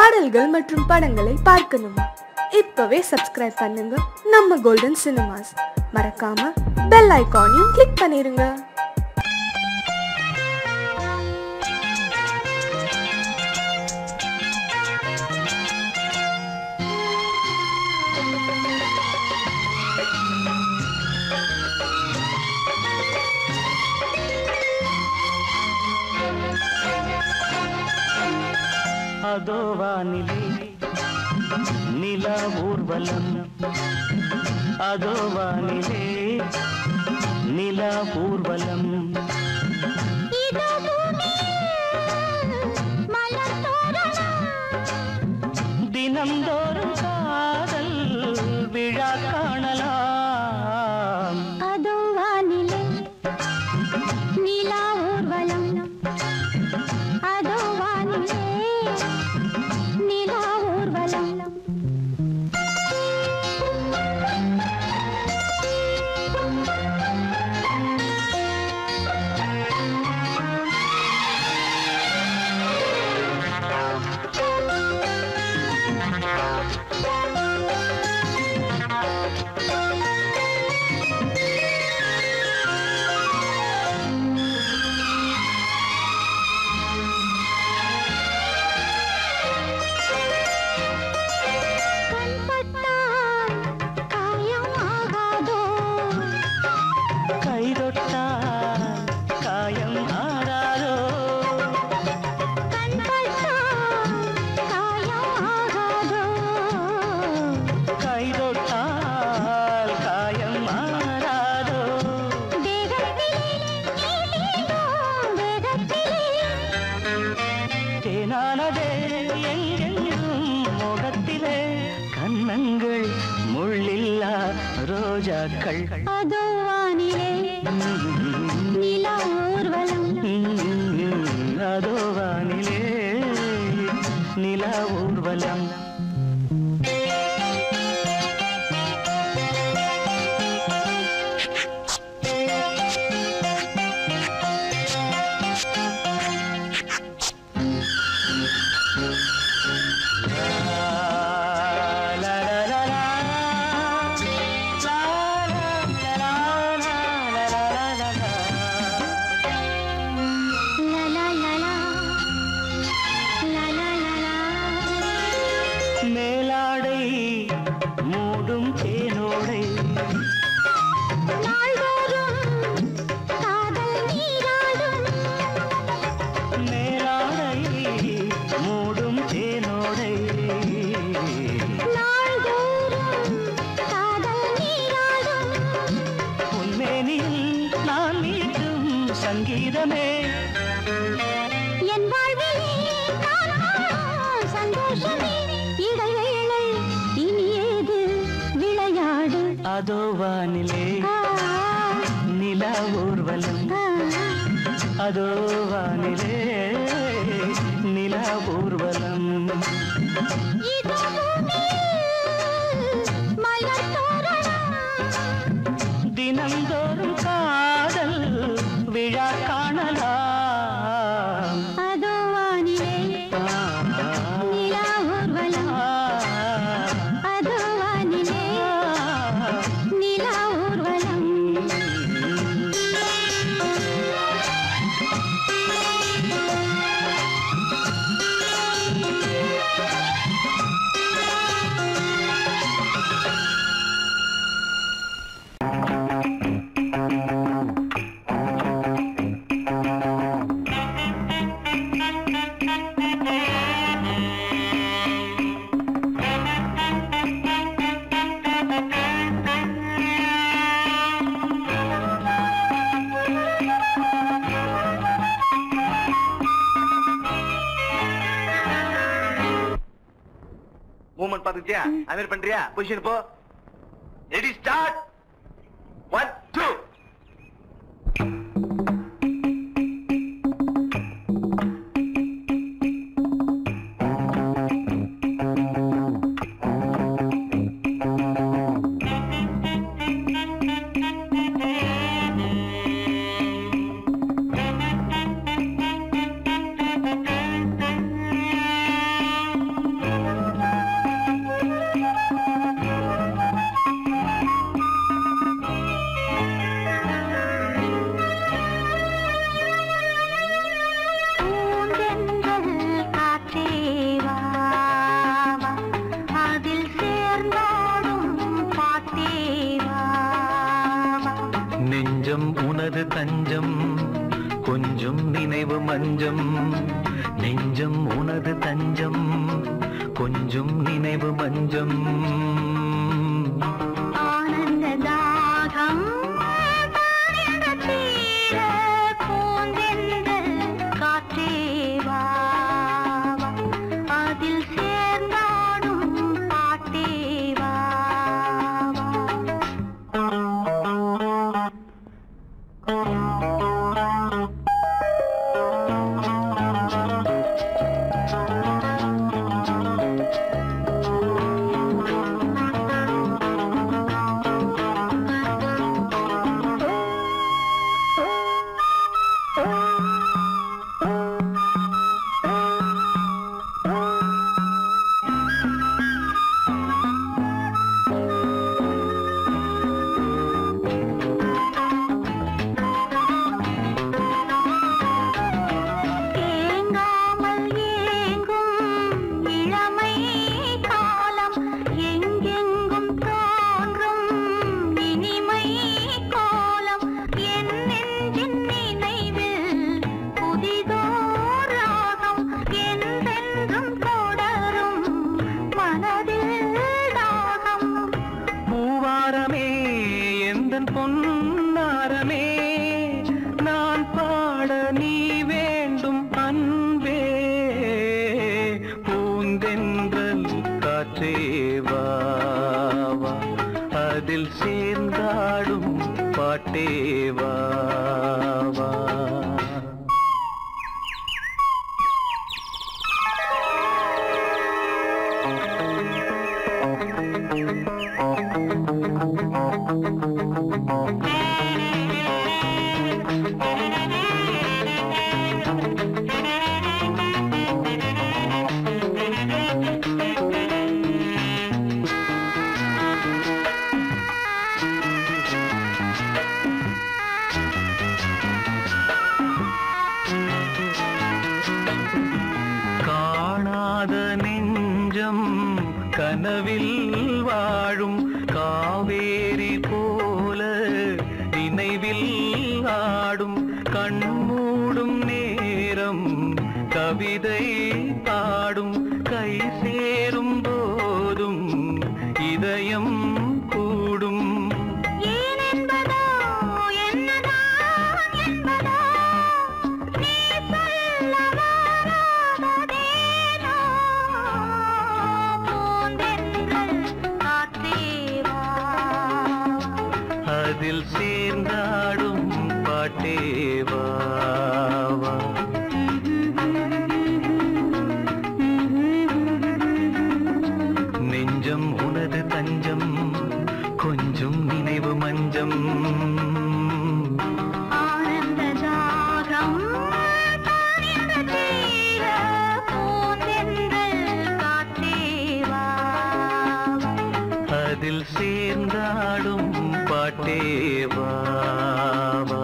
பாடல்கள் மற்றும் படங்களை பார்க்கணுமா இப்பவே சப்ஸ்கிரைப் பண்ணுங்க நம்ம கோல்டன் சினிமாஸ் மறக்காம பெல் ஐகானையும் கிளிக் பண்ணிருங்க அதோ வானிலே நிலா ஊர்வலம் அதோ வானிலே நிலா ஊர்வலம் தினம்தோறும் காதல் விழா காணலாம் அதோ வானிலே நிலா ஊர்வலம் அதோ வானிலே நிலா ஊர்வலம் கண்பட்டால் காயம் ஆகாதோ கைதொட்டால் காயம் ஆறாதோ கண்பட்டால் காயம் ஆகாதோ கைதொட்டால் காயம் ஆறாதோ தேகத்திலே நீளோ வேகத்திலே தேனானதே எங்கெங்கும் முகத்திலே கன்னங்கள் முள்ளில்லா ரோஜாக்கள் அதோ வானிலே நிலா ஊர்வலம் அதோ வானிலே நிலா ஊர்வலம் லா லா லா லா லா லா லா லா மேலாடை மூடும் தேனோடை நாள்தோறும் காதல் நீராடும் மேலாடை மூடும் தேனோடை நாள்தோறும் காதல் நீராடும் உன்மேனில் நான் மீட்டும் சங்கீதமே என் வாழ்விலே நான் காணும் சந்தோஷமே இடைவேளை இனி ஏது விளையாடு அதோ வானிலே ஆ, நிலா ஊர்வலம் ஆ, அதோ வானிலே நிலா ஊர்வலம் இதோ பூமியில் மலர் தோரணம் தினம்தோறும் காதல் விழா காணலாம் அதோ வானிலே ஆ, நிலா ஊர்வலம் ஆ, அதோ வானிலே ஆ. நிலா ஊர்வலம் மூமெண்ட் பாத்துக்கிட்டியா அது மாதிரி பண்றியா பொசிஷன் போ ரெடி ஸ்டார்ட் ஒன் டூ மஞ்சம் நெஞ்சம் உனது தஞ்சம் கொஞ்சம் நினைவு மஞ்சம் ஆனந்த தாகம் தானியங்க தீர பூந்தென்றல் காற்றே வா வா. அதில் சேர்ந்தாடும் பாட்டே வா வா. தேங்காமல் ஏங்கும் இளமை காலம் எங்கெங்கும் தோன்றும் இனிமை கோலம் என் நெஞ்சின் நினைவில் புதிதோர் ராகம் என்றென்றும் தொடரும் மனதில் தாகம் பூவாரமே எந்தன் பொன்னாரமே நான் பாட நீ வேண்டும் அன்பே பூந்தென்றல் காற்றே வா வா. அதில் சேர்ந்தாடும் பாட்டே வா வா. காணாத நெஞ்சம் கனவில் வாழும் காவேரி போல நினைவில் ஆடும் கண்மூடும் நேரம் கவிதை பாடும் கை சேரும் போதும் இதயம் கூடும் ஏன் என்பதோ என்னதான் என்பதோ நீ சொல்ல வராததேனோ பூந்தென்றல் காற்றே வா அதில் சேர்ந்தாடும் பாட்டே வா வா. நெஞ்சம் உனது தஞ்சம் கொஞ்சம் நினைவு மஞ்சம் ஆனந்த தாகம் தானியங்க தீர பூந்தென்றல் காற்றே வா அதில் சேர்ந்தாடும் பாட்டே வா வா.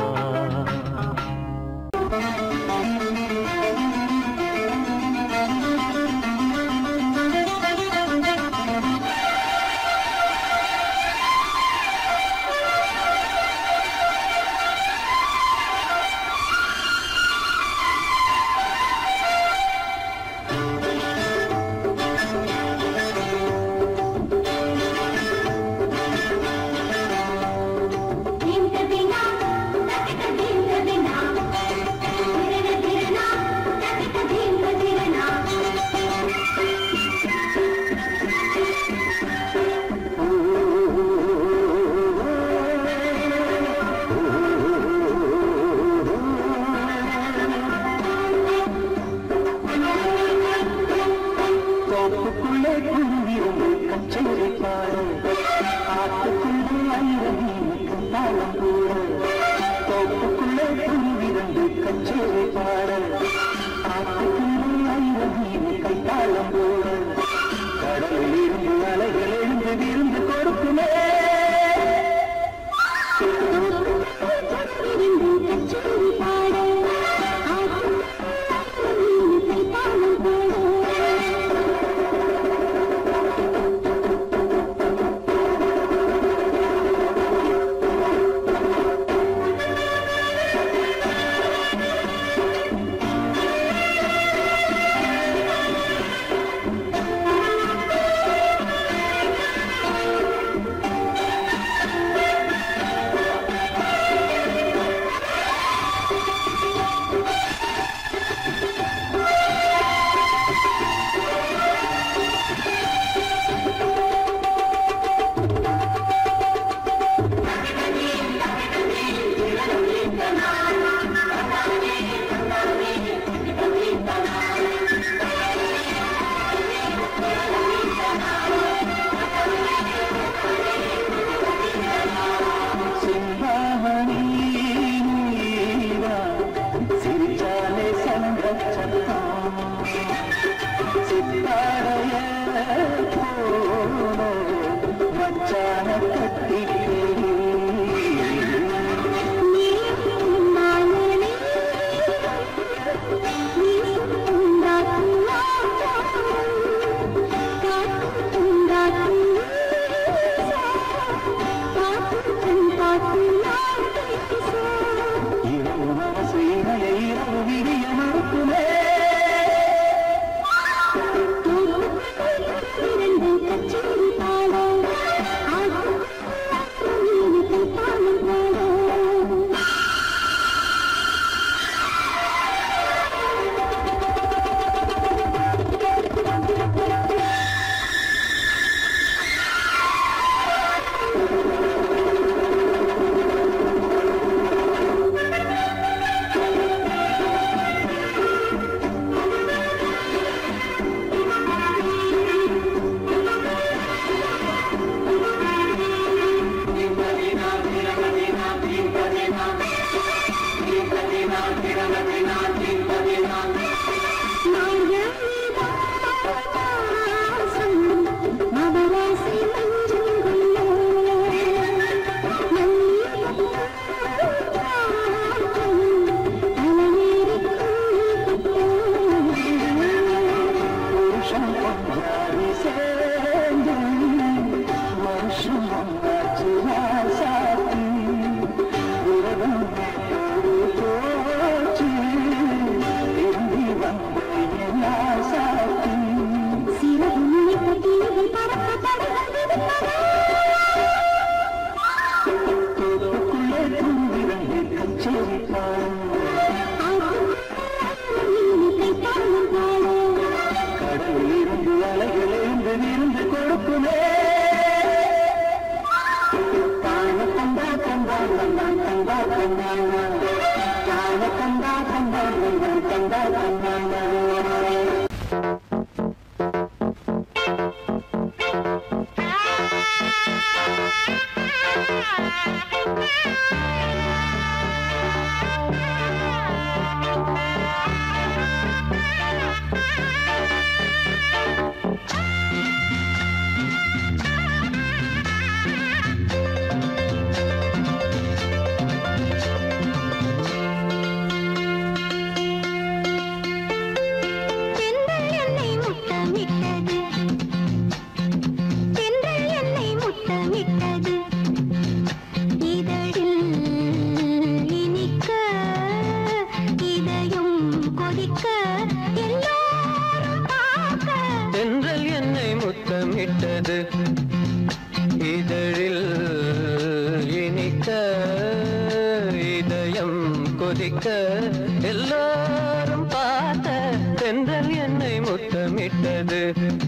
தோப்புக்குள்ளே குருவிருந்து கச்சேரி பாடு ஆத்துக்குள்ளே ஐரவி தாளம் கூட தோப்புக்குள்ளே குருவிருந்து கச்சேரி பாடு ஆத்துக்குள்ளே ஐரவி கைத்தாளம் கூட கடலில் இருந்து அலைகள் எழுந்து விருந்து கொடுக்குமே கச்சேரி பாட கைத்தாளம் போட ஆ பட்டாடைய போல மச்சான கட்டிக்கிறேன் இரவு மனசு இணைய இரவு விரிய மறுக்குமே புருஷன் பொஞ்சாதி சேர்ந்து வருஷம் ஒன்றாச்சு ராசாத்தி விரதம் நேற்றோடு போச்சு திரும்பி வந்து என் ஆசாத்தி தோப்புக்குள்ளே தூங்கிரண்டு கச்சேரி கடலில் இருந்து அலைகள் இருந்து விருந்து கொடுக்குமே தான தந்தா தந்தா தந்தா தந்தா தந்தா தான தந்தா தந்தா தந்தா தந்தா தந்தா தென்றல் என்னை முத்தமிட்டது இதழில் இனிக்க இதயம் கொதிக்க எல்லாரும் பார்த்த தென்றல் என்னை முத்தமிட்டது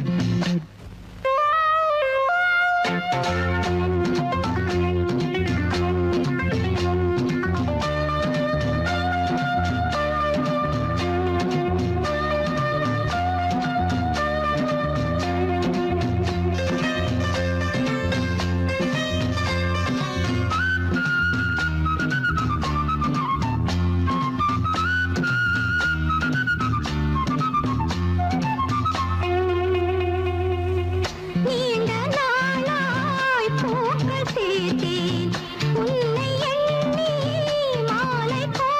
நீண்ட நாளாய் பூக்கள் சேர்த்தேன் உன்னை எண்ணி மாலை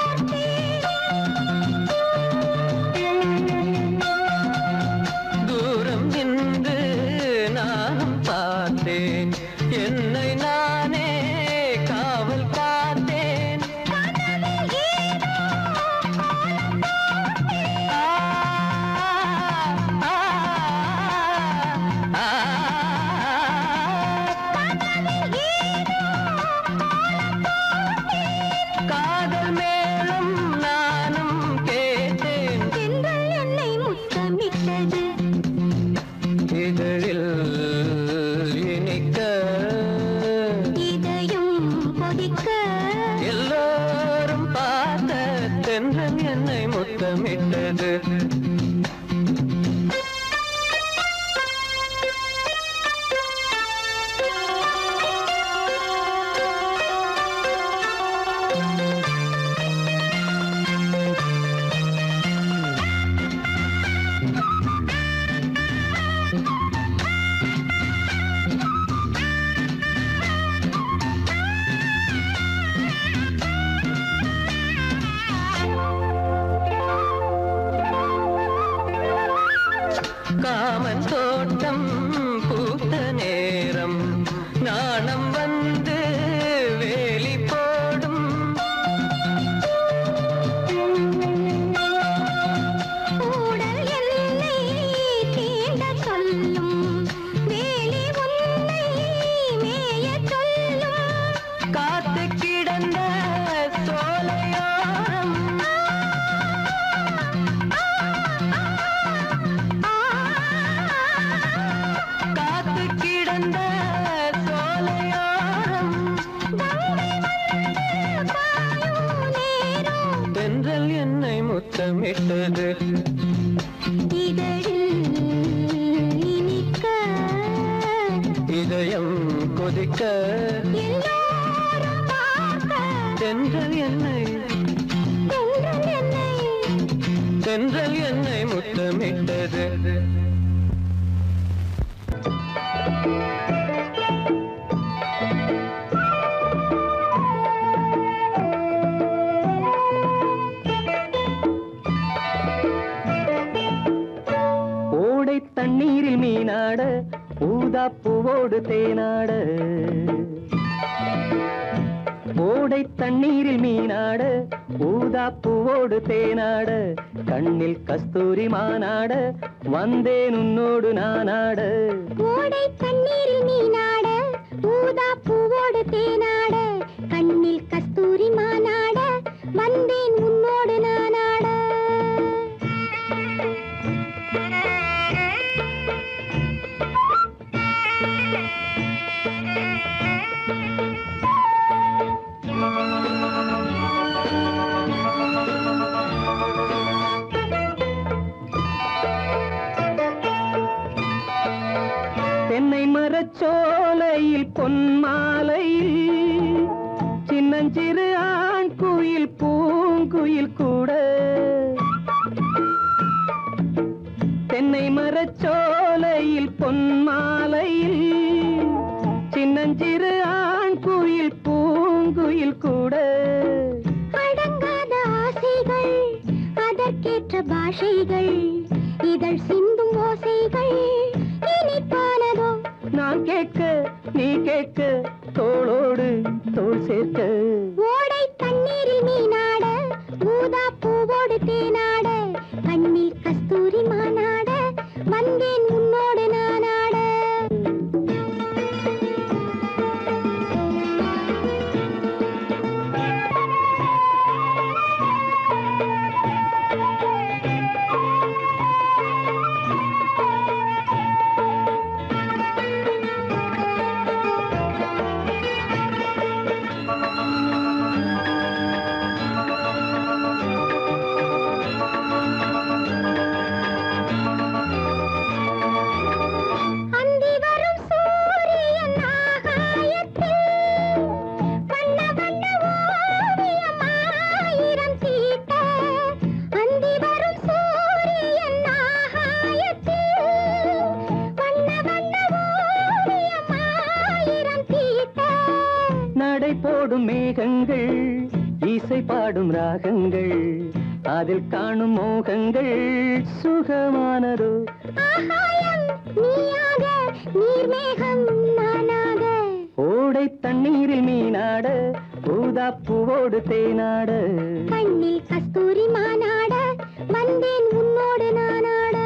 கோர்த்தேன் தூரம் நின்று நானும் பார்த்தேன் என்னை நானே காவல் பார்த்தேன் ஆ, ஆ, ஆ, காதல் மேலும் நானும் கேட்டேன் தென்றல் என்னை முத்தமிட்டது இதழில் இனிக்க இதயம் கொதிக்க எல்லாரும் பார்த்த தென்றல் என்னை முத்தமிட்டது ஆ மாமன் தோட்டம் பூத்த நேரம் நாணம் வந்து வேலி போடும் கூடல் எல்லை தீண்ட சொல்லும் வேலி உன்னை மேயச் சொல்லும் காத்து கிடந்த சோலையோரம் காத்து கிடந்த சோலையோரம் தென்றல் என்னை முத்தமிட்டது இதழில் இனிக்க இதயம் கொதிக்க எல்லோரும் பார்க்க தென்றல் என்னை தென்றல் என்னை தென்றல் என்னை முத்தமிட்டது ஓடை தண்ணீரில் மீனாட ஊதா பூவோடு தேனாட ஓடை தண்ணீரில் மீனாட ஊதா பூவோடு தேனாட கண்ணில் கஸ்தூரி மானாட வந்தேன் உன்னோடு நானாட ஓடை தண்ணீரில் நீனாட ஊதா பூவோடு தேனாட கண்ணில் கஸ்தூரி மானாட வந்தேன் உன்னோடு நானாட தென்னை மரச்சோலையில் பொன்மாலையில் சின்னஞ்சிறு ஆண் குயில் பூங்குயில் கூட தென்னை மரச்சோலையில் பொன்மாலையில் சின்னஞ்சிறு ஆண் குயில் பூங்குயில் கூட அடங்காத ஆசைகள் அதற்கேற்ற பாஷைகள் இதழ் சிந்தும் ஓசைகள் இனிப்பானதோ நான் கேட்க நீ கேட்க தோளோடு தோள் சேர்க்க ஓடை தண்ணீரில் மீனாட ஊதா பூவோடு தேனாட கண்ணில் கஸ்தூரி மானாட வந்தேன் உன்னோடு நானாட அந்தி வரும் சூரியன் ஆகாயத்தில் வண்ண வண்ண ஓவியம் ஆயிரம் தீட்ட அந்தி வரும் சூரியன் ஆகாயத்தில் வண்ண வண்ண ஓவியம் ஆயிரம் தீட்ட நடை போடும் மேகங்கள் இசை பாடும் ராகங்கள் அதில் காணும் மோகங்கள் சுகமானதோ ஆகாயம் நீயாக நீர்மேகம் நானாக ஓடை தண்ணீரில் மீனாட ஊதா பூவோடு தேனாட கண்ணில் கஸ்தூரி மானாட வந்தேன் உன்னோடு நானாட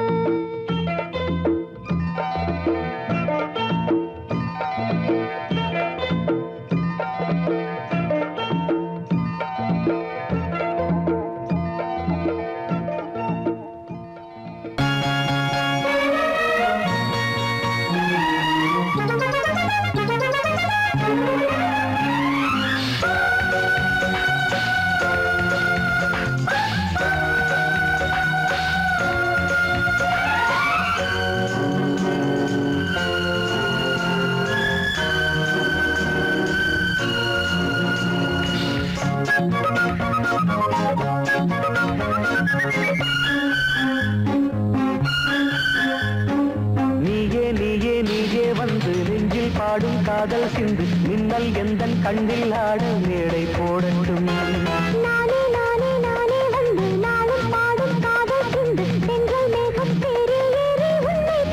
நீயே நீயே நீயே வந்து நெஞ்சில் பாடும் காதல் சிந்து மின்னல் எந்தன் கண்ணில் ஆட மேடை போடட்டும் நானே நானே நானே வந்து நாளும் பாடும் காதல் சிந்து சென்றல் மேகம் தேறி ஏறி உன்னை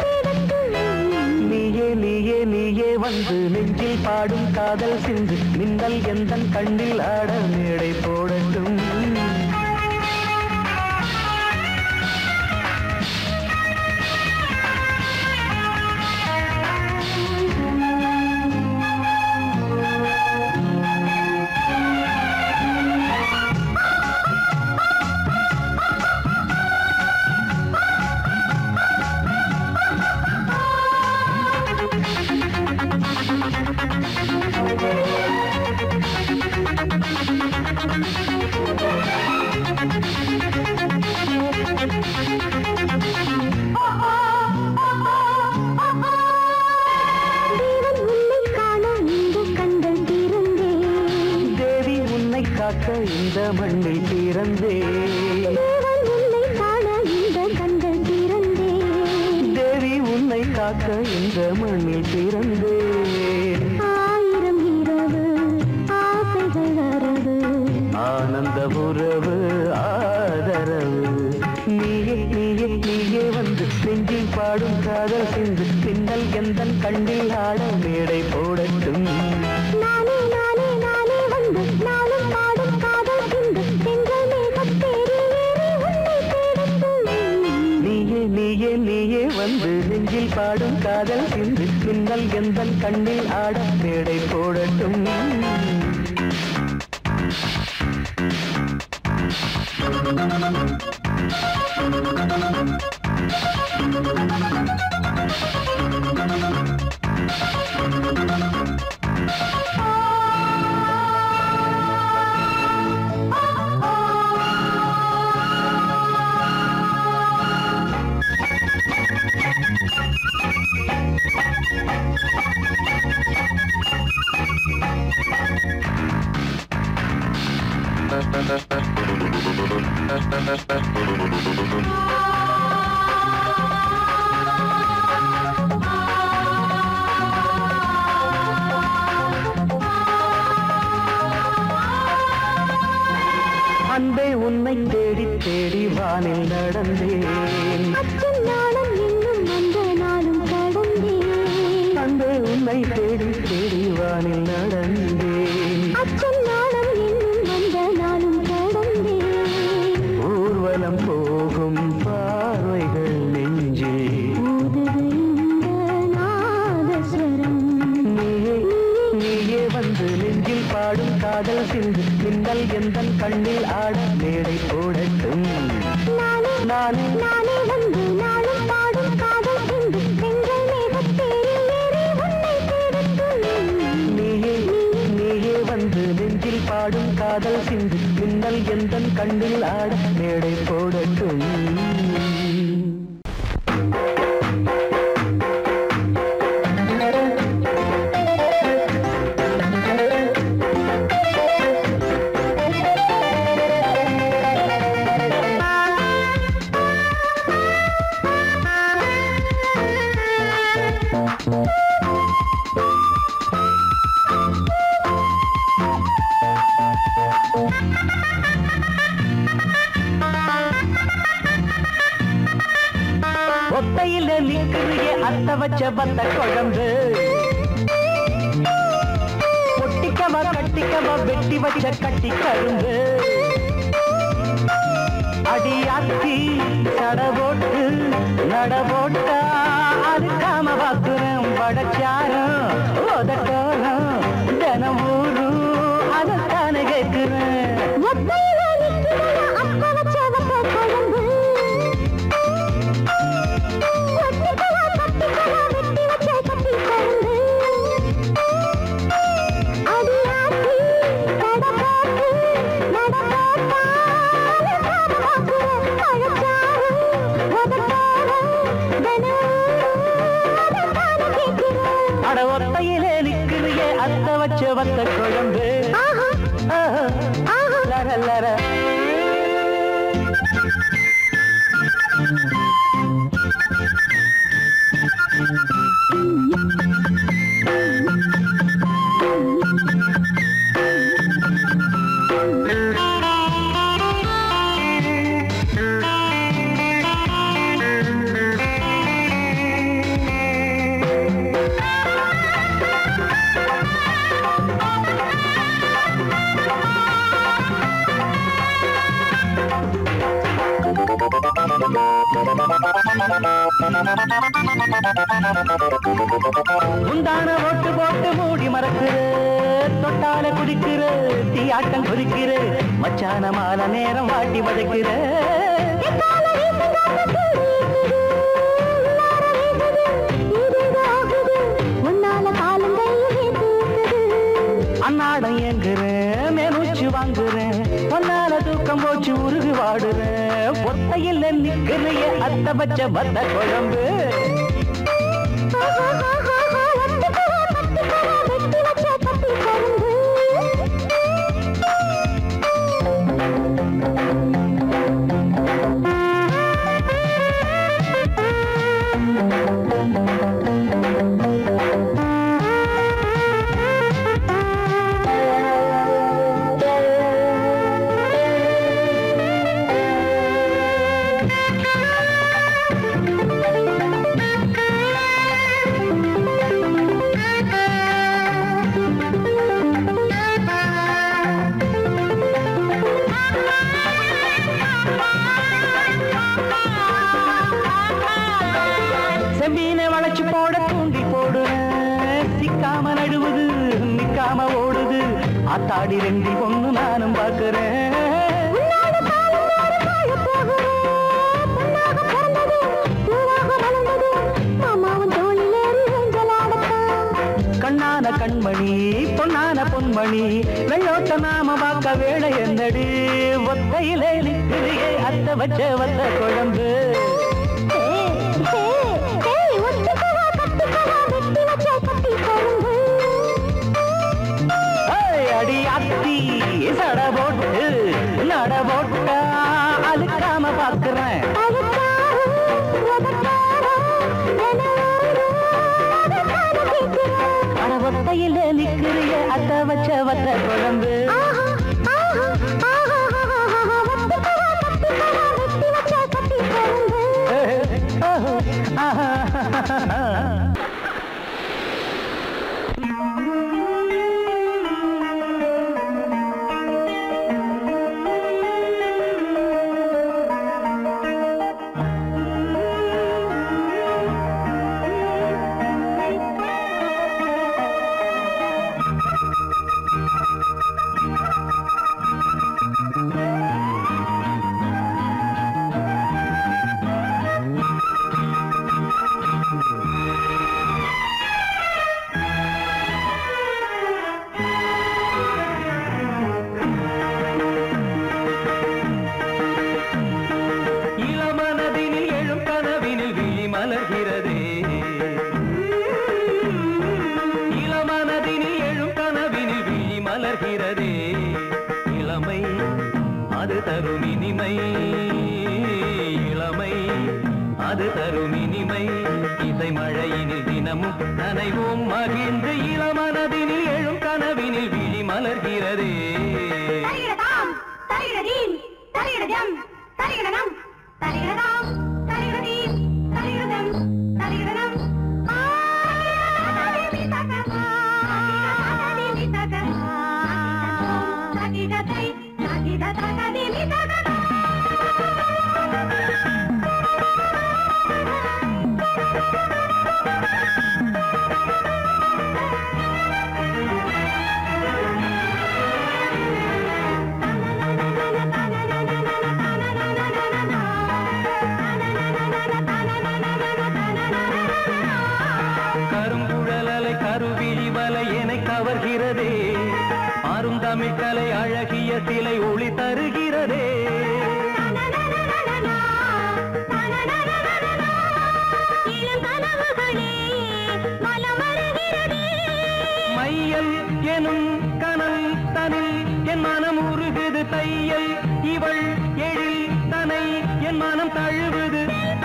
நீயே நீயே வந்து நெஞ்சில் பாடும் காதல் சிந்து மின்னல் எந்தன் கண்ணில் ஆட மேடை போடட்டும் தேவன் உன்னை காண இந்த கண்கள் திறந்தேன் தேவி உன்னை காக்க இந்த மண்ணில் பிறந்தே தேவன் உன்னை காண இந்த கண்கள் திறந்தேன் தேவி உன்னை காக்க இந்த மண்ணில் பிறந்தேன் ஆயிரம் இரவு ஆசைகள் வரவு ஆனந்த உறவு ஆதரவு நீயே நீயே நீயே வந்து நெஞ்சில் பாடும் காதல் சிந்து பின்னல் எந்தன் கண்ணில் ஆட மேடை போடட்டும் நானே நானே நானே வந்து நாளும் பாடும் காதல் சிந்து செங்கல் மேகத்தேறி ஏறி உன்னை தேடட்டும் நீயே நீயே நீயே வந்து நெஞ்சில் பாடும் காதல் சிந்து பின்னல் எந்தன் கண்ணில் ஆட மேடை போடட்டும் அன்பே உன்னை தேடி தேடி வானில் நடந்தேன் அச்சம் நாணம் இன்னும் வந்த நாளும் கடந்தேன் அன்பே உன்னை தேடி தேடி வானில் நடந்தேன் அச்சம் நாணம் இன்னும் வந்த நாளும் கடந்தேன் ஊர்வலம் போகும் பார்வைகள் நெஞ்சில் ஊதுது இந்த நாதஸ்வரம் நீயே நீயே வந்து நெஞ்சில் பாடும் காதல் சிந்து மின்னல் எந்தன் கண்ணில் ஆட மேடை போடட்டும் நானே நானே நானே வந்து நாளும் பாடும் காதல் சிந்து செங்கல் மேகத்தேறி ஏறி உன்னை தேடட்டும் நீயே நீயே வந்து நெஞ்சில் பாடும் காதல் சிந்து மின்னல் எந்தன் கண்ணில் ஆட மேடை போடட்டும் ஒத்தையில நிக்கிறிய அத்த வச்ச பத்த குழம்பு ஒட்டிக்கவா கட்டிக்கவா வெட்டி வச்ச கட்டி கரும்பு அடியாத்தி சட போட்டு நட போட்டா அதுக்காம பாக்குறேன் படச்சாரம் உதட்டோரம் தினம் ஊரும் அதைத்தானே கேட்கிறேன் ஒத்தையில நிக்கிறதா அப்ப வச்ச வத்த குழம்பு ஒட்டிக்கவா கட்டிக்கவா வெட்டி வச்ச கட்டி கரும்பு அடியாத்தி கட போட்டு நட போட்டா காம பாக்குறேன் பழச்சாரம் உதட்டாரம் தினம் அதைத்தானே கேட்கிறேன் அட ஒத்தையிலே நிக்கிறிய அத்த வச்ச வத்த குழம்பு ஆஹா ஆஹா, ஆஹா லர லர ஆ முந்தான ஓட்டு போட்டு மூடி மறக்குற தொட்டால குதிக்கிற தீயாட்டம் கொதிக்கிற மச்சான மால நேரம் வாட்டி வதைக்கிற அன்னாடம் ஏங்குறேன் மேலூச்சு வாங்குறேன் பொன்னால தூக்கம் போச்சு உருகு வாடுறேன் பொத்தையில் நிக்கிறைய அத்த பச்ச பத்த குழம்பு செம்பீனை வளைச்சு போட தூண்டி போடுறேன் சிக்காம நடுவுது நிக்காம ஓடுது ஆத்தாடி ரெண்டில் பொண்ணு நானும் பார்க்கிறேன் கண்ணான கண்மணி பொன்னான பொன்மணி வெள்ளோட்ட நாம வாக்க வேலை என்னடி ஒத்தையிலே நிற்கிறியே அத்த வச்ச வந்த குழம்பு ஏய், அடி அத்தி சட போட்டு நட போட்டா அழுக்காம பாக்குறேன் அட ஒத்தையிலே நிற்கிறிய அத்த வச்ச வந்த குழம்பு இளமனதினில் எழும் கனவினில் விழி மலர்கிறதே இளமனதினில் எழும் கனவினில் விழி மலர்கிறதே இளமை அது தரும் இனிமை இளமை அது தரும் இனிமை இசை மழையினில் தினமும் நனைவோம் மகிழ்ந்து இளமனதினில் எழும் கனவினில் விழி மலர்கிறதே தரிகிடதாம் தரிகிடதீம் தரிகிடதம் தரிகிடனம் தரிகிடதாம் தரிகிடதீம் தரிகிடதம் தரிகிடனம் தகிடதை தகிட தகதிமி தகதா கருங்குழலலை கருவிழி வலை என கவர்கிறதே அருந்தமிழ் கலை அழகிய சிலை ஒளி தருகிறதே மையல் எனும் கனல் தனில் என் மனம் உருகுது தையல் இவள் எழில் தனை என் மனம் தழுவுது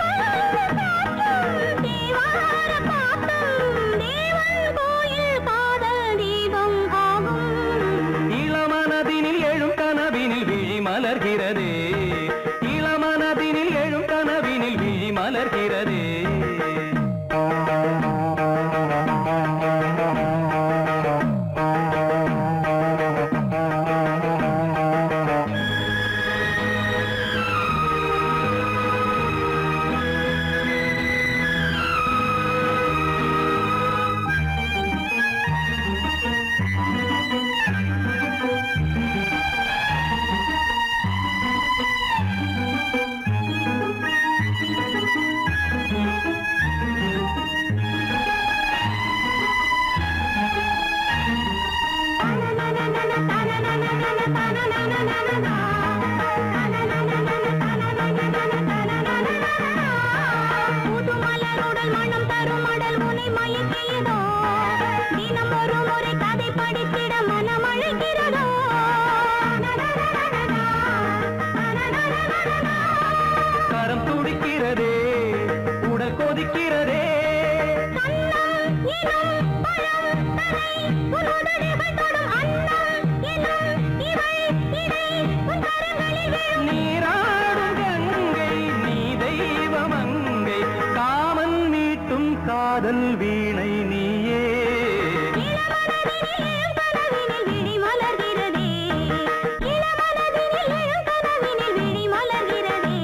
இளமனதினில் எழும் கனவினில் விழி மலர்கிறதே இளமனதினில் எழும் கனவினில் விழி மலர்கிறதே என்னை மயக்கியதோ தினம் ஒரு முறை கதை படித்திட மனம் அழைக்கிறதோ கரம் துடிக்கிறதே உடல் கொதிக்கிறதே கண்ணம் எனும் பழம் தரை உன் உதடுகள் தொடும் அன்னம் எனும் இவை இதை உன் கரங்களில் விழும் நீராடும் கங்கை நீ தெய்வமங்கை காமன் மீட்டும் காதல் வீணை நீயே இளமனதினில் கனவினில் விழி மலர்கிறதே இளமனதினில் எழும் கனவினில் விழி மலர்கிறதே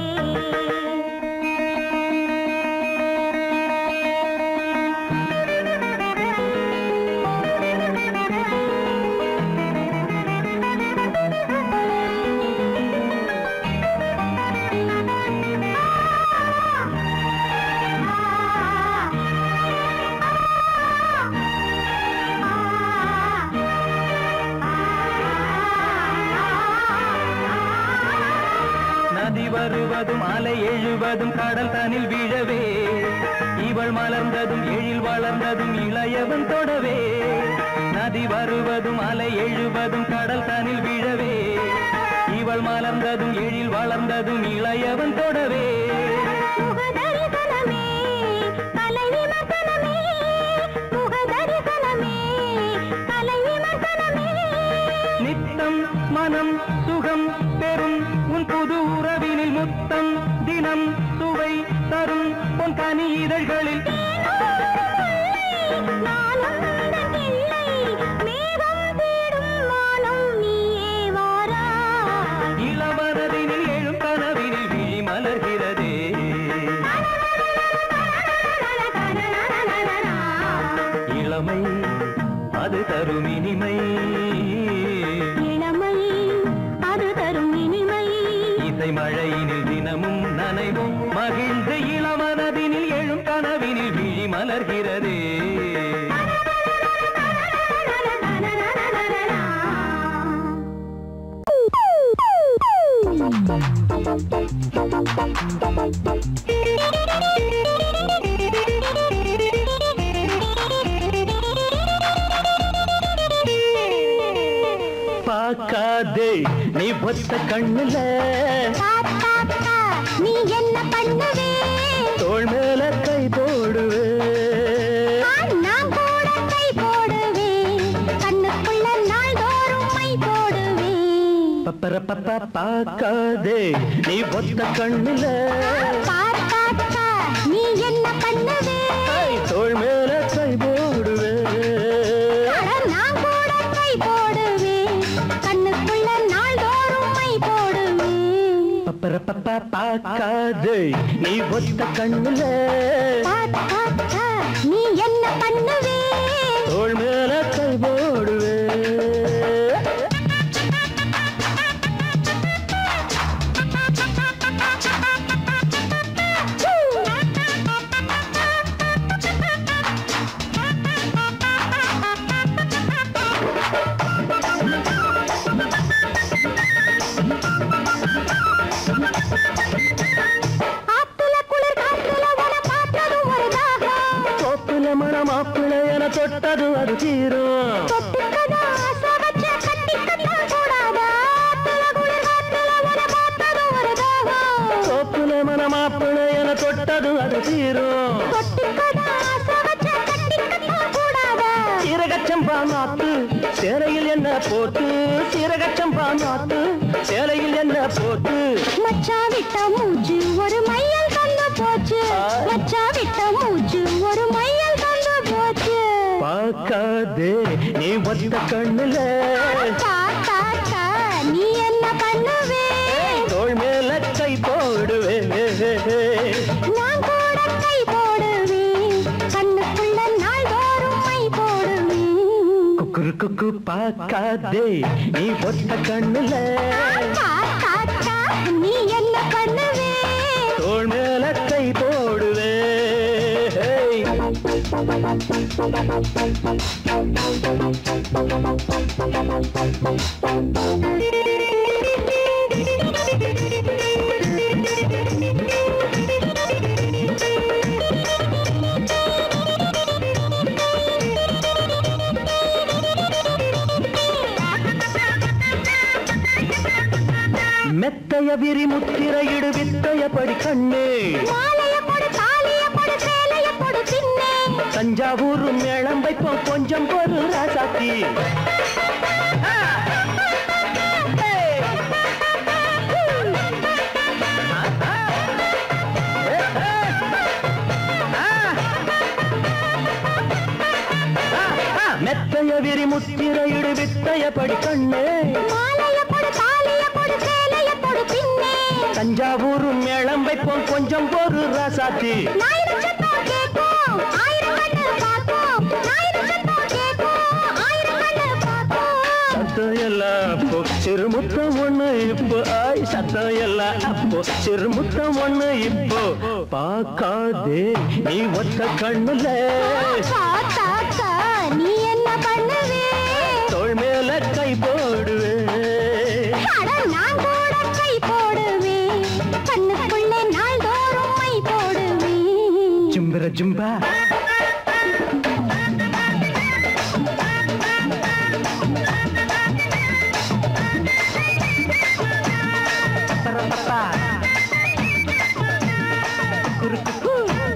நதி வருவதும் அலை எழுவதும் கடல் தனில் விழவே இவள் மலர்ந்ததும் எழில் வளர்ந்ததும் இளையவன் தொடவே நதி வருவதும் அலை எழுவதும் கடல் தனில் விழவே இவள் மலர்ந்ததும் எழில் வளர்ந்ததும் இளையவன் தொடவே முகதரிசனமே கலை விமர்சனமே முகதரிசனமே கலை விமர்சனமே நித்தம் மனம் சுகம் பெறும் உன் புது உறவினில் முத்தம் தினம் சுவை தரும் உன் கனி இதழ்களில் நானும் உந்தன் இல்லை மேகம் தேடும் வானம் நீயே வாராய் இளவரதினில் எழும் கனவினில் விழி மலர்கிறதே இளமை அது தரும் இனிமை இளமை அது தரும் இனிமை இசை மழையினில் தினமும் நனைவும் மகிழ்ந்து இளமனதினில் எழும் கனவினில் விழி மலர்கிறதே பார்க்காதே நீ ஒத்த கண்ணுல தாத்தா, நீ என்ன பண்ணுவே தோள் மேல கை போடுவே நான் கூட கை போடுவேன் கண்ணுக்குள்ள நாள்தோறும் மை போடுவேன் பப்பர பப்பா பார்க்காதே நீ ஒத்த கண்ணுல பார்த்தாத்தா, நீ என்ன பண்ணுவே கை தோள் மேல கை போடுவே அட, நான் கூட கை போடுவேன் கண்ணுக்குள்ள நாள்தோறும் மை போடுவேன் பப்பர பப்பா பார்க்காதே நீ ஒத்த கண்ணுல பார்த்தாத்தா, நீ என்ன பண்ணுவே தோள் மேல கை போடுவே ஆத்துல குளிர் காத்துல உன பார்த்ததும் ஒரு தாகம் கோப்புல மணமாப்புல என தொட்டது அது தீரும் தொட்டுக்கதா ஆசை வச்ச கட்டிக்கத்தான் கூடாதா ஆத்துல குளிர் காத்துல உன பார்த்ததும் ஒரு தாகம் கோப்புல மணமாப்புல என தொட்டது அது தீரும் தொட்டுக்கதா ஆசை வச்ச கட்டிக்கத்தான் கூடாதா சீரகச்சம்பா நாத்து சேலையில் என்ன போட்டு சீரகச்சம்பா நாத்து சேலையில் என்ன போட்டு மச்சா விட்ட மூச்சு ஒரு மையல் கண்டு போச்சு மச்சா விட்ட மூச்சு ஒரு மையல் கண்டு போச்சு பார்க்காதே நீ ஒத்த கண்ணுல தாத்தா நீ என்ன பண்ணுவே தோள் மேல கை போடுவே நான் கூட கை போடுவேன் கண்ணுக்குள்ள நாள்தோறும் மை போடுவேன் குக்குரு குக்கு பார்க்காதே நீ ஒத்த கண்ணுல தாத்தா நீ என்ன பண்ணுவே தோள் மேல கை போடுவே மெத்தைய விரி முத்திரையிடு வித்தைய படி கண்ணே மாலைய கொடு தாலிய கொடு சேலைய கொடு பின்னே தஞ்சாவூர் மேளம் வைப்போம் கொஞ்சம் பொரு ராசாத்தி மெத்தைய விரி முத்திரையிடு வித்தைய படி கண்ணே மாலைய கொடு தாலிய கொடு சேலைய கொடு பின்னே தஞ்சாவூர் மேளம் வைப்போம் கொஞ்சம் பொரு ராசாத்தி ஞாயிறு சத்தம் கேட்கும் ஆயிரம் கண்ணு பார்க்கும் ஞாயிறு சத்தம் கேட்கும் ஆயிரம் கண்ணு பார்க்கும் சத்தம் எல்லாம் அப்போ சிறுமுத்தம் ஒண்ணு இப்போ ஆய் சத்தம் எல்லாம் அப்போ சிறுமுத்தம் ஒண்ணு இப்போ பார்க்காதே நீ ஒத்த கண்ணுல பார்த்தாக்கா நீ என்ன பண்ணுவே தோள் மேல கை போடுவே அட நான் கூட கை போடுவேன் கண்ணுக்குள்ளே நாள்தோறும் மை போடுவேன் ஜும்பர ஜும்பா பரபரப்பா. குறுக்கு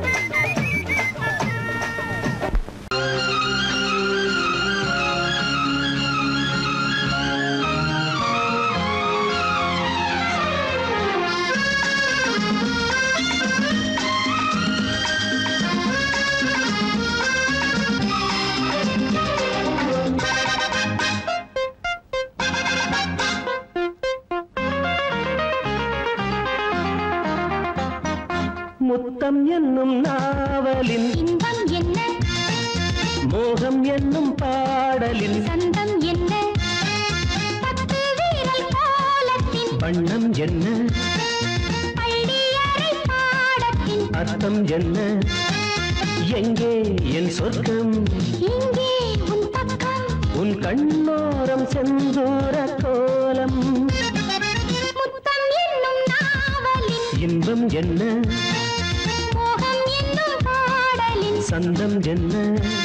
முத்தம் என்னும் நாவலின் இன்பம் என்ன மோகம் என்னும் பாடலின் சந்தம் என்ன பத்து வீரல் கோலத்தின் வண்ணம் என்ன பள்ளியறை பாடத்தின் அர்த்தம் என்ன எங்கே என் சொர்க்கம் இங்கே உன் பக்கம் உன் கண்ணோரம் செந்தூர கோலம் முத்தம் என்னும் நாவலின் இன்பம் என்ன மோகம் என்னும் பாடலின் சந்தம் என்ன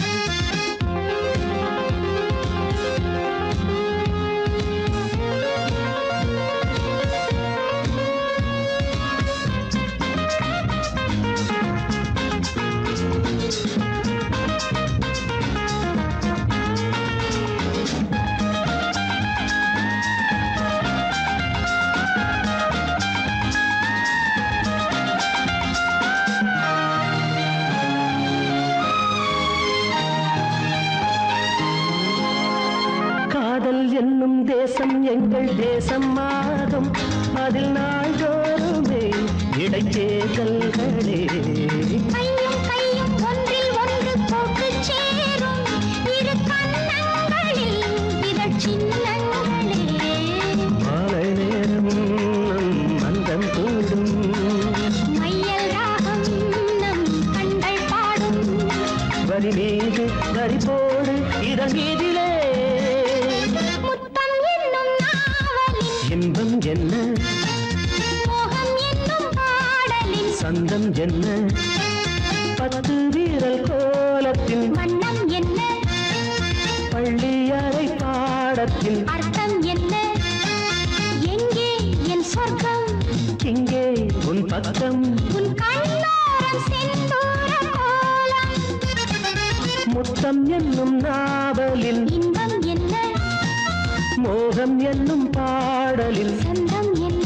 காதல் என்னும் தேசம் எங்கள் தேசம் ஆகும் அதில் நாள்தோறுமே இடைத்தேர்தல்களே கையும் கையும் ஒன்றில் ஒன்று போட்டு சேரும் இரு கண்ணங்களில் இதழ் சின்னங்களே மாலை நேரம் நம் மந்தம் கூடும் மையல் ராகம் நம் கண்கள் பாடும் வரி மீது வரி போடு இதன் மீதிலே முத்தம் என்னும் நாவலின் இன்பம் என்ன மோகம் என்னும் பாடலின் சந்தம் என்ன பத்து வீரல் கோலத்தின் வண்ணம் என்ன பள்ளி அறை பாடத்தின் அர்த்தம் என்ன எங்கே என் சொர்க்கம் இங்கே உன் பக்கம் உன் கண்ணோரம் செந்தூர கோலம் முத்தம் என்னும் நாவலில் இன்பம் என்ன மோகம் என்னும் பாடலில் சந்தம் என்ன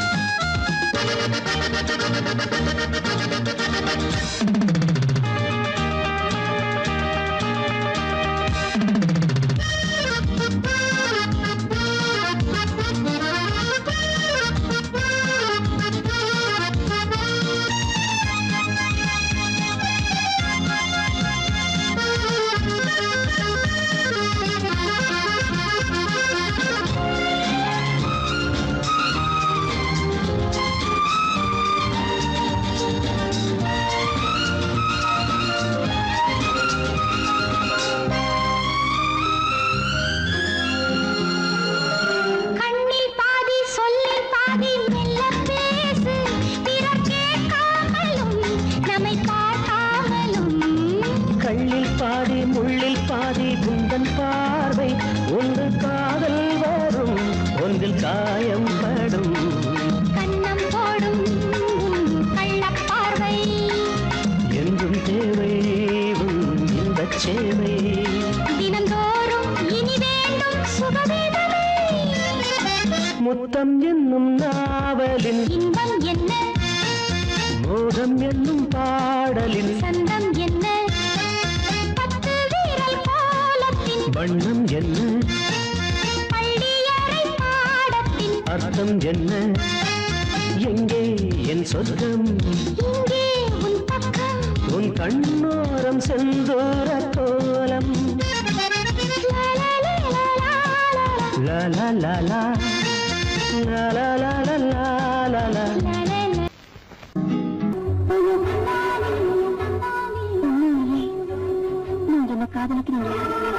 கண்ணில் பாதி சொல்லில் பாதி மெல்ல பேசு பிறர் கேட்காமலும் நம்மை காட்டாமலும் கள்ளில் பாதி முள்ளில் பாதி குந்தன் பார்வை ஒன்று காதல் வரும் ஒன்றில் காயம் படும் சேவை தினந்தோறும் இனி வேண்டும் சுகவேதனை முத்தம் என்னும் நாவலின் இன்பம் என்ன மோகம் என்னும் பாடலின் சந்தம் என்ன பத்து வீரல் கோலத்தின் வண்ணம் என்ன பள்ளியறை பாடத்தின் அர்த்தம் என்ன எங்கே என் சொர்க்கம் இங்கே உன் பக்கம் உன் கண்ணோரம் செந்தூர கோலம் லா, லா, லா, லா, லா, லா. லா லா லா லா லா லா லா லா லா, லா, லா. நீங்க என்ன காதலிக்கிறீங்களா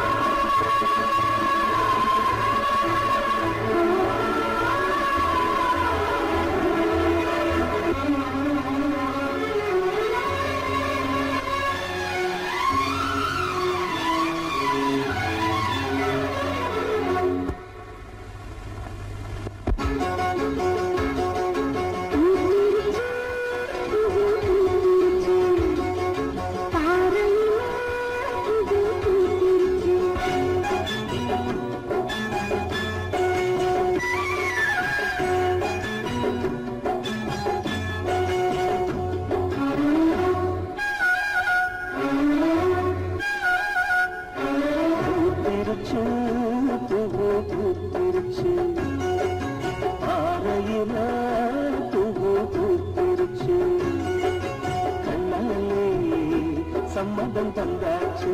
திருச்சு துகு திருச்சு ஆரையில துகு திருச்சு கண்ணாலே சம்மதம் தந்தாச்சு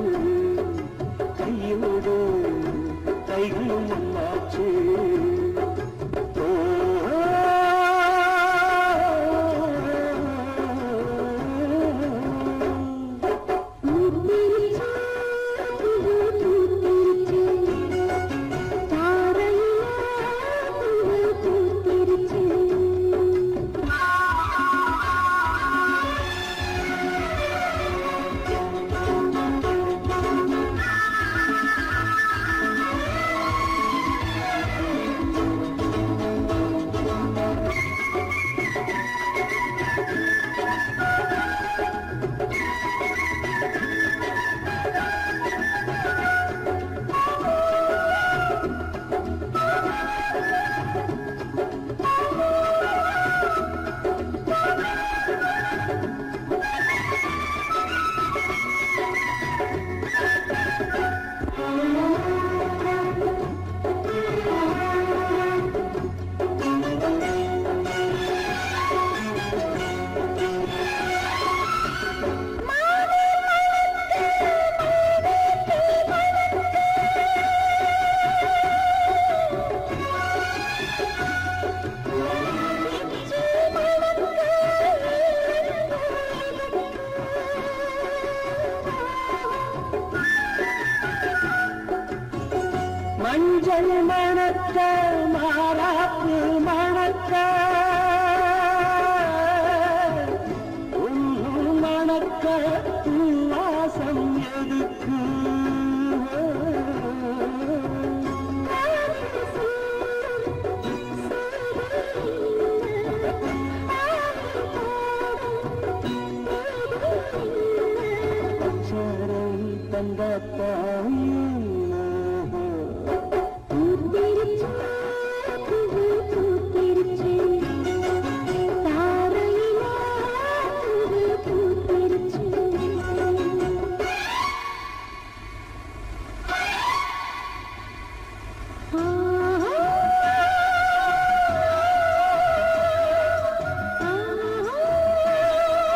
கையோடு கைகளும் ஒன்னாச்சு மஞ்சள் மணக்க மாறாப்பு மணக்க உன்னு மணக்க உல்லாசம் எதுக்கு அச்சாரம் தந்தத்தாயும்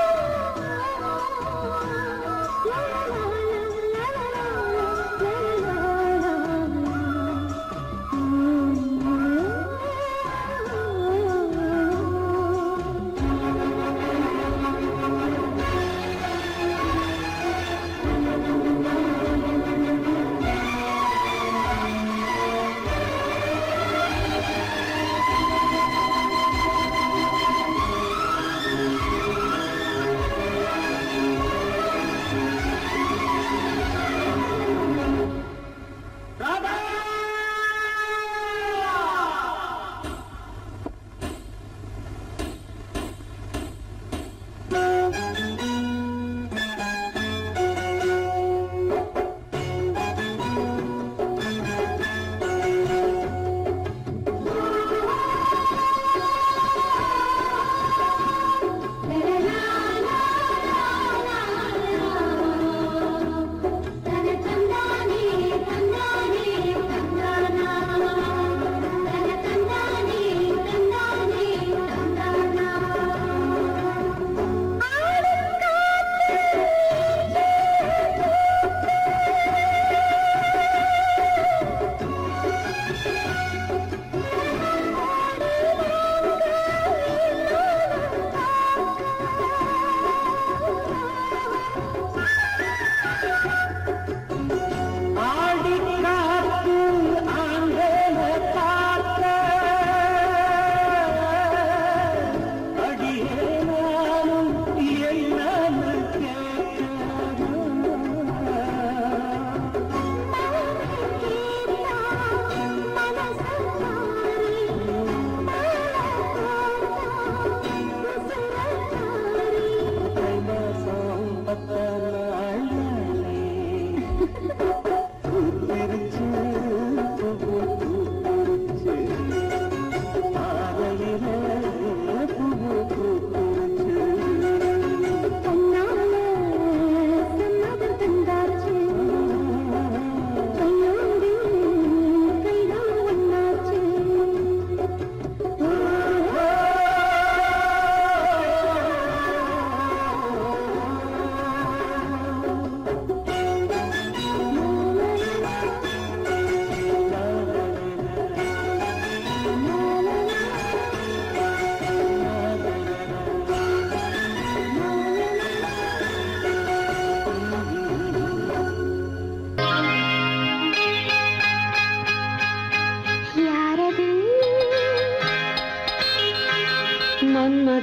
la la la la la la la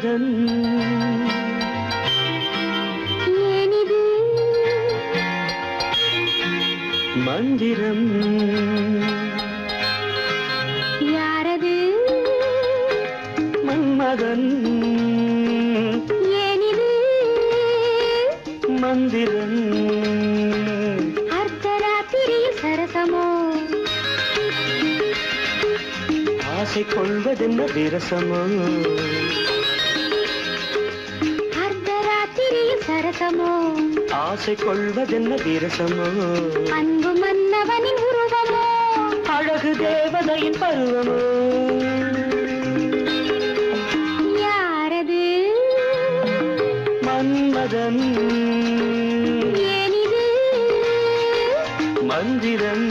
Manmadhan ஏனிது மந்திரம் யாரது மன்மதன் ஏனிது மந்திரம் அர்த்தராத்திரியில் சரசமோ ஆசை கொள்வதென்ன விரசமோ அர்த்தராத்திரியில் சரசமோ ஆசை கொள்வதென்ன விரசமோ அன்பு மன்னவனின் உருவமோ அழகு தேவதையின் பருவமோ யாரது மன்மதன் ஏனிது மந்திரம்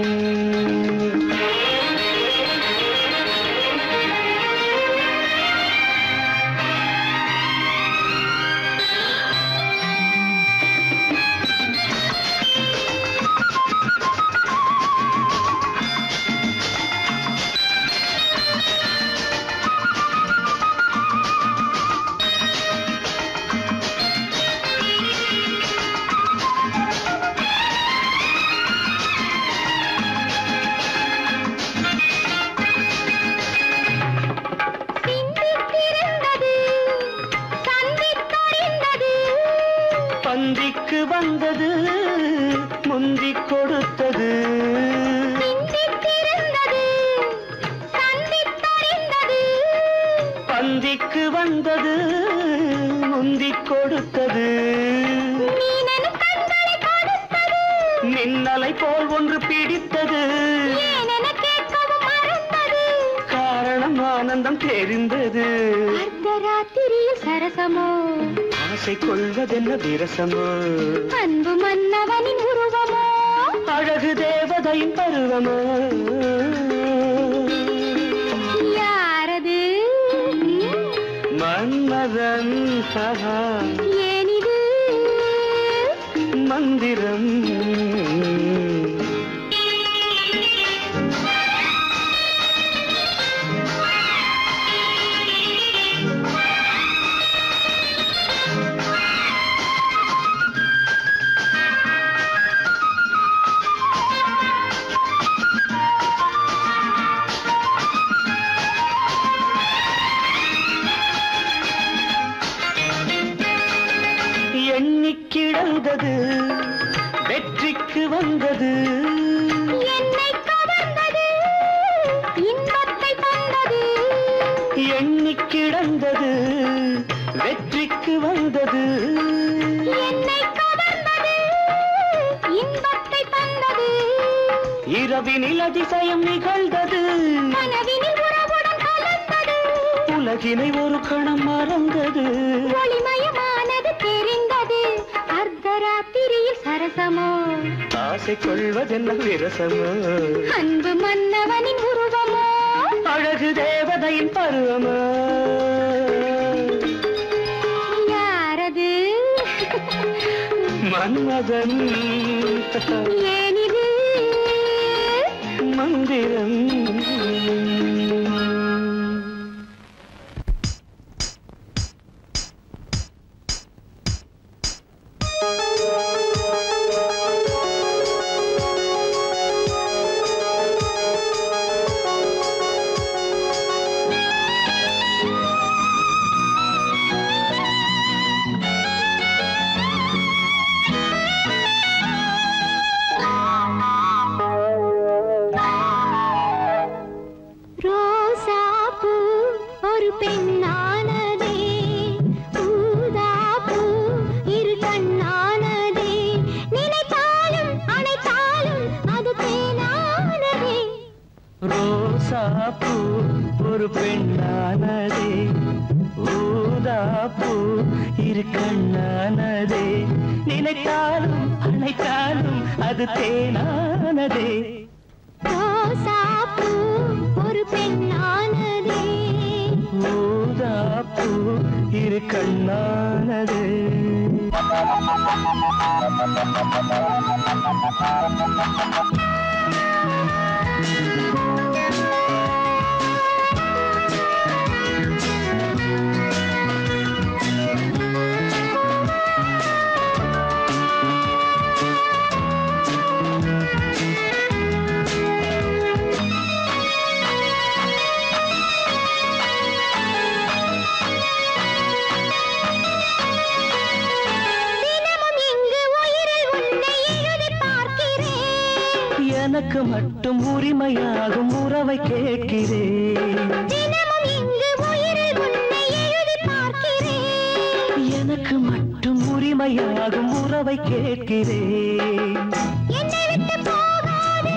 சிந்தித்திருந்தது சந்தித்தறிந்தது பந்திக்கு வந்தது முந்திக் கொடுத்தது சிந்தித்திருந்தது சந்தித்தறிந்தது பந்திக்கு வந்தது முந்திக் கொடுத்தது மீனனும் கண்களை கொடுத்தது மின்னலை போல் ஒன்று பிடித்தது ஏனென கேட்கவும் மறந்தது காரணம் ஆனந்தம் தெரிந்தது அர்த்தராத்திரியில் சரசமோ ஆசை கொள்வதென்ன விரசமோ அன்பு மன்னவனின் உருவமோ அழகு தேவதையின் பருவமோ யாரது மன்மதன் சகா ஏனிது மந்திரம் எண்ணிக் கிடந்தது வெற்றிக்கு வந்தது என்னை கவர்ந்தது இன்பத்தை தந்தது எண்ணிக் கிடந்தது வெற்றிக்கு வந்தது என்னை கவர்ந்தது இன்பத்தை தந்தது இரவினில் அதிசயம் நிகழ்ந்தது கனவினில் உறவுடன் கலந்தது உலகினை ஒரு கணம் மறந்தது ஒளிமயமானது தெரிந்தது அர்த்தராத்திரியில் சரசமோ ஆசை கொள்வதென்ன விரசமோ அன்பு மன்னவனின் உருவமோ அழகு தேவதையின் பருவமோ யாரது மன்மதன் ஏனிது மந்திரம் ரோசாப்பூ ஒரு பெண்ணானதே ஊதாப்பூ இரு கண்ணானதே நினைத்தாலும் அணைத்தாலும் அது தேனானதே ரோசாப்பூ ஒரு பெண்ணானதே ஊதாப்பூ இரு கண்ணானதே நினைத்தாலும் அணைத்தாலும் அது தேனானதே ரோசாப்பூ ஒரு பெண்ணானதே ஊதாப்பூ இரு கண்ணானதே ஆ எனக்கு மட்டும் உரிமையாகும் உறவை கேட்கிறேன் தினமும் இங்கு உயிரில் உன்னை எழுதி பார்க்கிறேன் எனக்கு மட்டும் உரிமையாகும் உறவை கேட்கிறேன் என்னை விட்டு போகாதே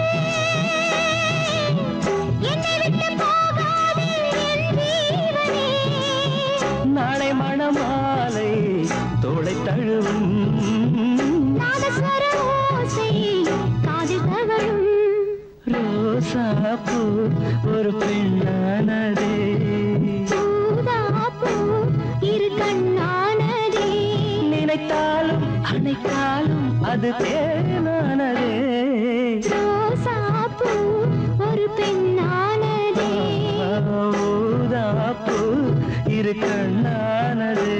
என்னை விட்டு போகாதே என் ஜீவனே நாளை மணமாலை தோளை தழுவும் நாதஸ்வர ஓசை காதில் தவழும் ரோசாப்பூ ஒரு பெண்ணானதே பூதாப்பூ இரு கண்ணானதே நினைத்தாலும் அணைத்தாலும் அது தேனானதே ரோசாப்பூ ஒரு பெண்ணானதே ஊதாப்பூ இரு கண்ணானதே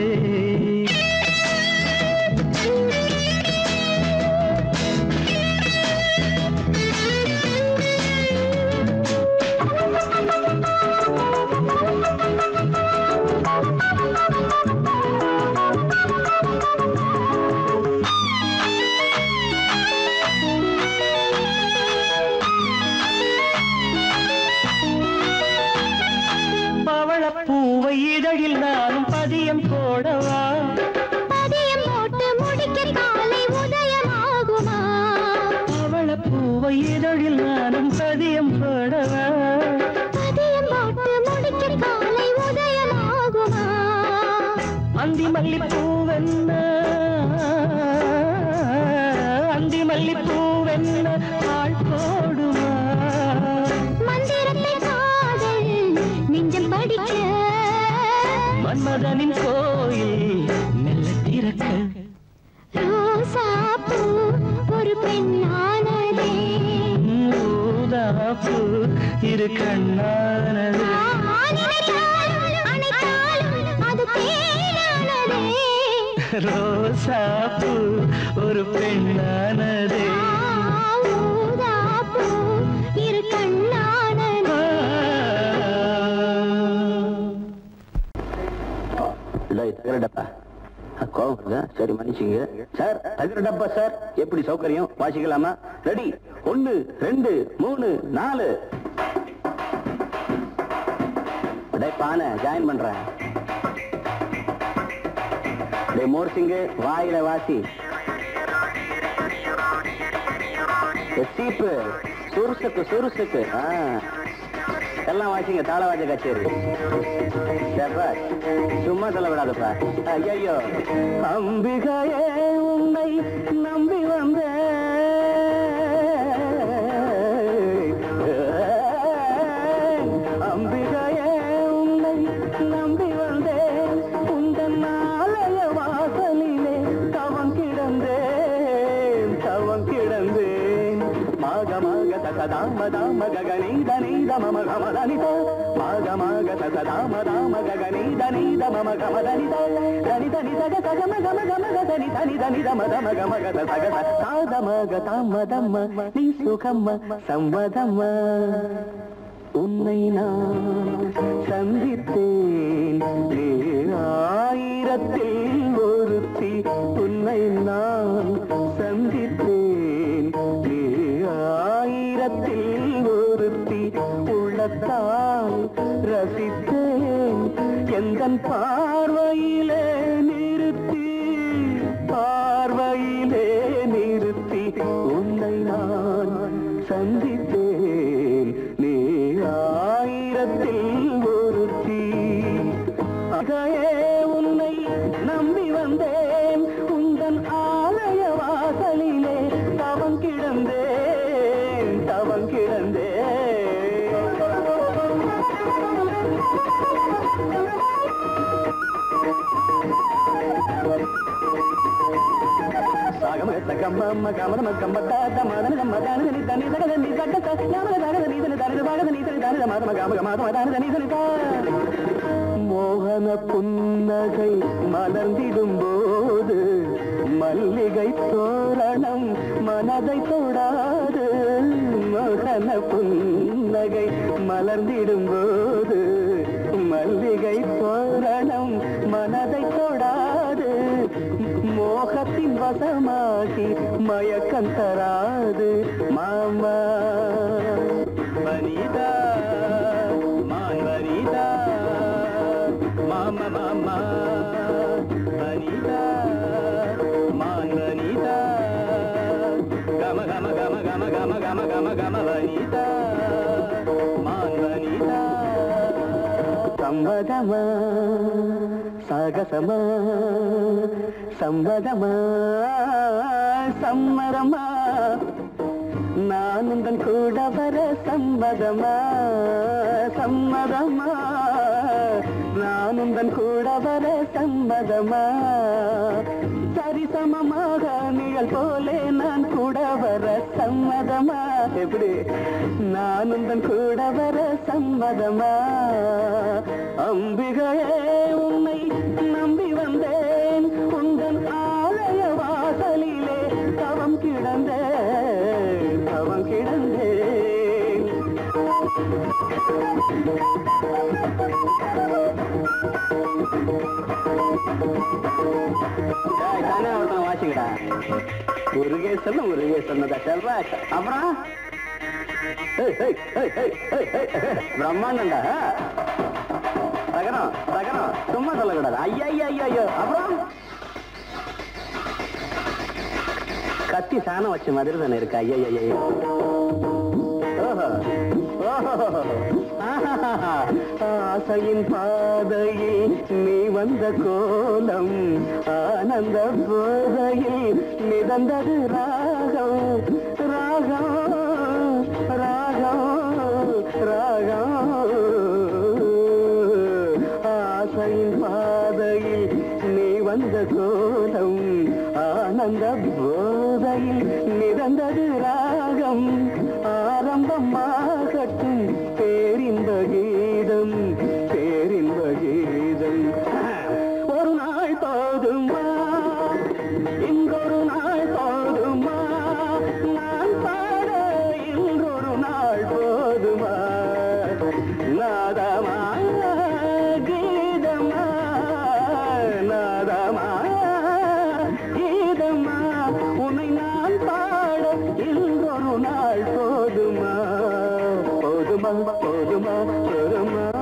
பவளப்பூவை இதழில் நானும் பதியம் போடவா பதியம் போட்டு முடிக்க காலை உதயமாகுமா பவளப்பூவை இதழில் நானும் பதியம் போடவா பதியம் போட்டு முடிக்க காலை உதயமாகுமா அந்தி மல்லிப்பூவென்ன அந்தி மல்லிப்பூவென்ன பால் போடுமா மந்திரத்தை காதல் நெஞ்சம் படிக்க மன்மதனின் கோயில் மெல்ல திறக்க ரோசாப்பூ ஒரு பெண்ணானதே ஊதாப்பூ இரு கண்ணானது ஆனினைத்தாலும் அணைத்தாலும் அது தேனானதே ரோசாப்பூ ஒரு பெண்ணானதே ஊதாப்பூ இரு கண்ணானதே இல்லை தகர டப்பா கோவம் வருதா? சரி மன்னிச்சுங்க சார் தகர டப்பா சார் எப்படி சௌகரியம் வாசிக்கலாமா ரெடி ஒன்னு ரெண்டு மூணு நாலு டேய் பானை ஜாயின் பண்றேன் டேய் மோர்சிங்கு வாயில வாசி டேய் சீப்பு சுருசுக்கு சுருசுக்கு ஆ. எல்லாம் வாசிங்க தாளவாஜ கச்சேரி சபாஷ். சும்மா சொல்ல விடாதப்பா ஐயோ அம்பிகையே உன்னை நம்பி வந்த அம்பிகையே உன்னை நம்பி வந்தேன் உந்தன் ஆலய வாசலிலே தவம் கிடந்தேன் தவம் கிடந்தேன் மாக மாக தசதாம தாம ககனீத நீத மம கமதனித மாக மாக தசதாம தாம ககனீத நீத மம கமதனித தனித நிதக சகம கம கம கதனி தனி தனி தம தம கம கத சக சாத மக தாம தம்ம நீ சுகம்ம சம்மதம்ம உன்னை நான் சந்தித்தேன் நீ ஆயிரத்தில் ஒருத்தி உன்னை நான் சந்தித்தேன் நீ ஆயிரத்தில் ஒருத்தி உள்ளத்தால் ரசித்தேன் எந்தன் பார்வையிலே நிறுத்தி பார்வையிலே நிறுத்தி உன்னை நான் சந்தித்தேன் நீ ஆயிரத்தில் ஒருத்தி அகையே உன்னை நம்பி வந்தேன் உந்தன் ஆலய வாசலிலே தவம் கிடந்தேன் தவம் సాగమ సగమ్మ గమన గమ్మత మదన మదన ని తని సగద ని సగద యామల సగద ని తని తని సగద ని తని తని మదమ గమ గమ మదన ని తని மோகன புன்னகை மலர்ந்திடும் போது மல்லிகை தோரணம் மனதை தொடாது மோகன புன்னகை மலர்ந்திடும் போது மல்லிகை தோரணம் மனதை தொடாது மோகத்தின் வசமாகி மயக்கம் தராது மாமா வனிதா மான் வனிதா மாமா மாமா வனிதா மான் வனிதா கம கம கம கம கம கம கம கம வனிதா மான் வனிதா சம்மதமா சாகசமா சம்மதமா சம்மரமா நான் உந்தன் கூட வர சம்மதமா சம்மதமா நான் உந்தன் கூட வர சம்மதமா சரிசமமாக நிழல் போலே நான் கூட வர சம்மதமா எப்படி நான் உந்தன் கூட வர சம்மதமா அம்பிகையே உன்னை நம்பி வந்தேன் உந்தன் ஆலய வாசலிலே தவம் கிடந்தேன் தவம் கிடந்தேன் டேய், தானே ஒருத்தன் வாசிக்கடா முருகேசன் முருகேசன் சொல்றா அப்புறம் ஏய், ஏய், ஏய், ஏய், ஏய், ஏய், ஏய், பிரம்மாண்டம்டா தகரம் தகரம் சும்மா சொல்லக்கூடாது ஐயா ஐயா ஐயா ஐயோ அப்புறம் கத்தி சாணம் வச்ச மாதிரி தானே இருக்கு ஐயா ஐயா ஐயா ஓஹோ ஓஹோ ஆஹாஹா. ஆசையின் பாதையில் நீ வந்த கோலம் ஆனந்த போதையில் மிதந்தது ராகம் ராகம் ராகம் ராகம் ஆசையின் பாதையில் நீ வந்த கோலம் ஆனந்த போதையில் நிறந்தது ராகம் ஆரம்பமாகட்டும் பேரின்ப கீதம் பேரின்ப கீதம் ஒரு நாள் போதுமா இன்றொரு நாள் போதுமா நான் பாட இன்றொரு நாள் போதுமா நாதமா கீதமா நாதமா கீதமா உன்னை நான் பாட இன்றொரு நாள் போதுமா போதுமா போதுமா போதுமா